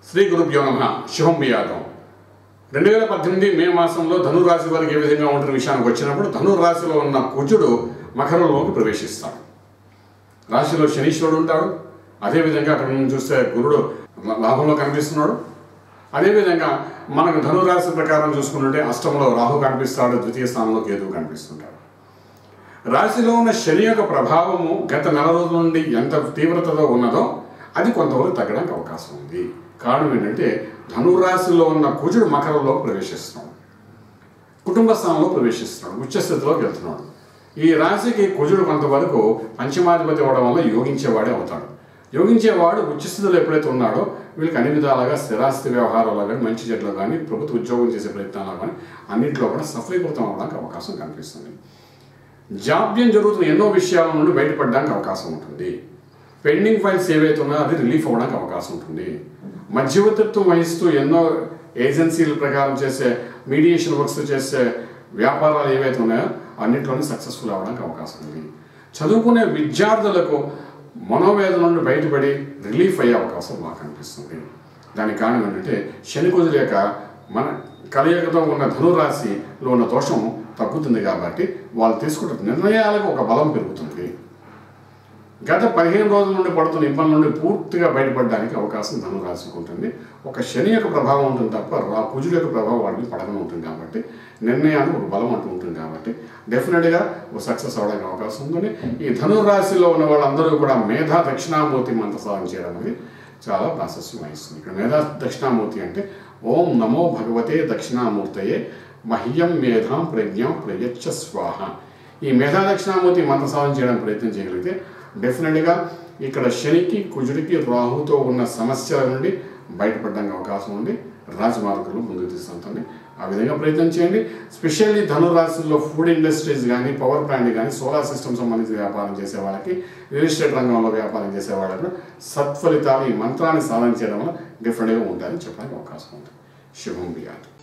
శ్రీ గురుభ్యో నమ శుభం బియాదం రెండు వేల పద్దెనిమిది మే మాసంలో ధనురాశి వారికి ఏ విధంగా ఉంటున్న విషయానికి వచ్చినప్పుడు ధనురాశిలో ఉన్న కుజుడు మకరంలోకి ప్రవేశిస్తాడు రాశిలో శనీశ్వరుడు ఉంటాడు అదేవిధంగా అక్కడ నుంచి చూస్తే గురుడు లా- లాభంలో కనిపిస్తున్నాడు అదేవిధంగా మనకు ధనురాశి ప్రకారం చూసుకుంటుంటే అష్టంలో రాహు కనిపిస్తాడు ద్వితీయ స్థానంలో కేతువు కనిపిస్తుంటాడు రాశిలో ఉన్న శని యొక్క ప్రభావము గత నెల రోజుల నుండి ఎంత తీవ్రతతో ఉన్నదో అది కొంతవరకు తగ్గడానికి అవకాశం ఉంది కారణం ఏంటంటే ధనురాశిలో ఉన్న కుజుడు మకరంలో ప్రవేశిస్తున్నాడు కుటుంబ స్థానంలో ప్రవేశిస్తున్నాడు ఉచ్చస్థితిలోకి వెళ్తున్నాడు ఈ రాశికి కుజుడు కొంతవరకు పంచమాధిపతి అవ్వడం వల్ల యోగించేవాడే అవుతాడు యోగించేవాడు ఉచ్చస్థితిలో ఎప్పుడైతే ఉన్నాడో వీళ్ళకి అన్ని విధాలుగా స్థిరాస్తి వ్యవహారాల్లో కానీ మంచి చెట్లు కానీ ప్రభుత్వ ఉద్యోగం చేసే ప్రయత్నాల్లో కానీ అన్నింటిలో కూడా సఫలీకృతం అవడానికి అవకాశం కనిపిస్తుంది జాప్యం జరుగుతున్న ఎన్నో విషయాల నుండి బయటపడడానికి అవకాశం ఉంటుంది పెండింగ్ ఫైల్స్ ఏవైతే ఉన్నాయో అది రిలీఫ్ అవ్వడానికి అవకాశం ఉంటుంది మధ్యవర్తిత్వం వహిస్తూ ఎన్నో ఏజెన్సీల ప్రకారం చేసే మీడియేషన్ వర్క్స్ చేసే వ్యాపారాలు ఏవైతే ఉన్నాయో అన్నింటిలోనే సక్సెస్ఫుల్ అవ్వడానికి అవకాశం ఉంది చదువుకునే విద్యార్థులకు మనోవేదన నుండి బయటపడి రిలీఫ్ అయ్యే అవకాశం బాగా కనిపిస్తుంది దానికి కారణం ఏంటంటే శని కుజుల యొక్క మన కలయికతో ఉన్న ధనురాశిలో ఉన్న దోషం తగ్గుతుంది కాబట్టి వాళ్ళు తీసుకున్న నిర్ణయాలకు ఒక బలం పెరుగుతుంది గత పదిహేను రోజుల నుండి పడుతున్న ఇబ్బంది నుండి పూర్తిగా బయటపడడానికి అవకాశం ధనురాశికి ఉంటుంది ఒక శని యొక్క ప్రభావం ఉంటుంది తప్ప రా కుజుల యొక్క ప్రభావం వాడికి పడకుండా ఉంటుంది కాబట్టి నిర్ణయానికి ఒక బలం అంటూ ఉంటుంది కాబట్టి డెఫినెట్గా ఒక సక్సెస్ అవ్వడానికి అవకాశం ఉంటుంది ఈ ధనురాశిలో ఉన్న వాళ్ళందరూ కూడా మేధా దక్షిణామూర్తి మంత్ర సాధన చేయడం అనేది చాలా ప్రాశస్యం వహిస్తుంది ఇక్కడ మేధా దక్షిణామూర్తి అంటే ఓం నమో భగవతే దక్షిణామూర్తయే మహ్యం మేధాం ప్రజ్ఞం ప్రయచ్చ స్వాహ ఈ మేధా దక్షిణామూర్తి మంత్ర సాధన చేయడానికి ప్రయత్నం చేయగలిగితే డెఫినెట్గా ఇక్కడ శనికి కుజుడికి రాహుతో ఉన్న సమస్యల నుండి బయటపడడానికి అవకాశం ఉంది రాజమార్గంలో ముందుకు తీసుకుంటుంది ఆ విధంగా ప్రయత్నం చేయండి స్పెషల్లీ ధనురాశుల్లో ఫుడ్ ఇండస్ట్రీస్ కానీ పవర్ ప్లాంట్ కానీ సోలార్ సిస్టమ్ సంబంధించిన వ్యాపారం చేసే వాళ్ళకి రియల్ ఎస్టేట్ రంగంలో వ్యాపారం చేసే వాళ్ళకు సత్ఫలితాలు ఈ మంత్రాన్ని సాధన చేయడం వల్ల డిఫరెంట్గా ఉంటాయని చెప్పడానికి అవకాశం ఉంది శుభం బియాదు